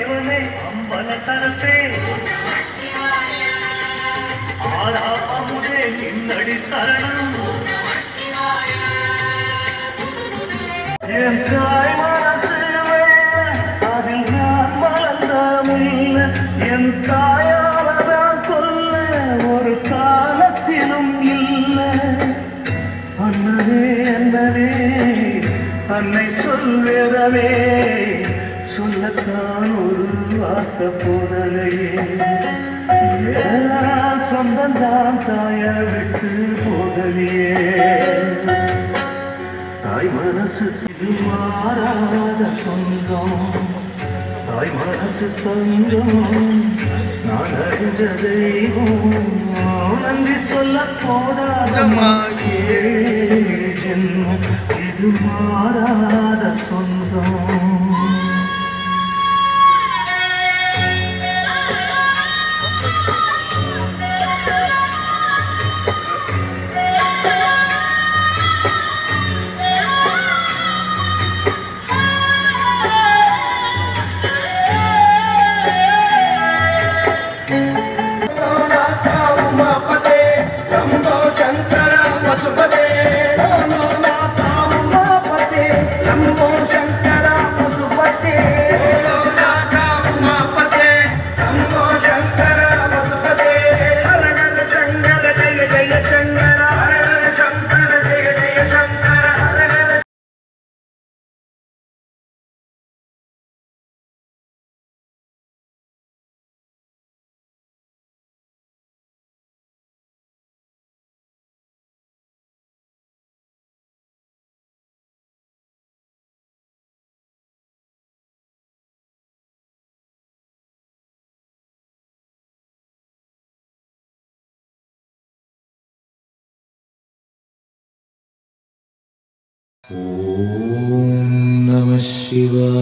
தேவனே அம்பலத்தரசே ஆரா அமுதே நின்னடி சரணம் என் தாய் மனசு அதில் நான் வளர்ந்த முல்ல என் தாயாலதான் கொல்ல ஒரு காலத்திலும் இல்லை அண்ணனே அண்ணனே அன்னை சொல்வேதமே சொல்லத்தான் ஒரு வார்த்தை போதலையே ஏன் சொந்தந்தான் தாய விட்டு போகலையே தாய் மனசு இது மாறாத சொந்தம் தாய் மனசு தங்கம் நான் அறிஞ்ச தெய்வம் நன்றி சொல்ல போடாதம்மா ஏழு ஜென்மம் இது மாறாத சொந்தம் ಉಮಾಪತೆ ಶಂಭೋ ಶಂಕರ ವಸುಪತೆ ನಾಥ ಉಮಾಪತೆ ಶಂಭೋ ಶಂಕರ ವಸುಪತೆ ನಾಥ ಉಮಾಪತೆ ಶಂಭೋ ಶಂಕರ ವಸುಪತೆ ಹರ ಹರ ಶಂಕರ ಜಯ ಜಯ ಶಂಕರ ಹರ ಹರ ಶಂಕರ ಜಯ ಜಯ ಶಂಕರ ಹರ ಹರ ॐ नमः शिवाय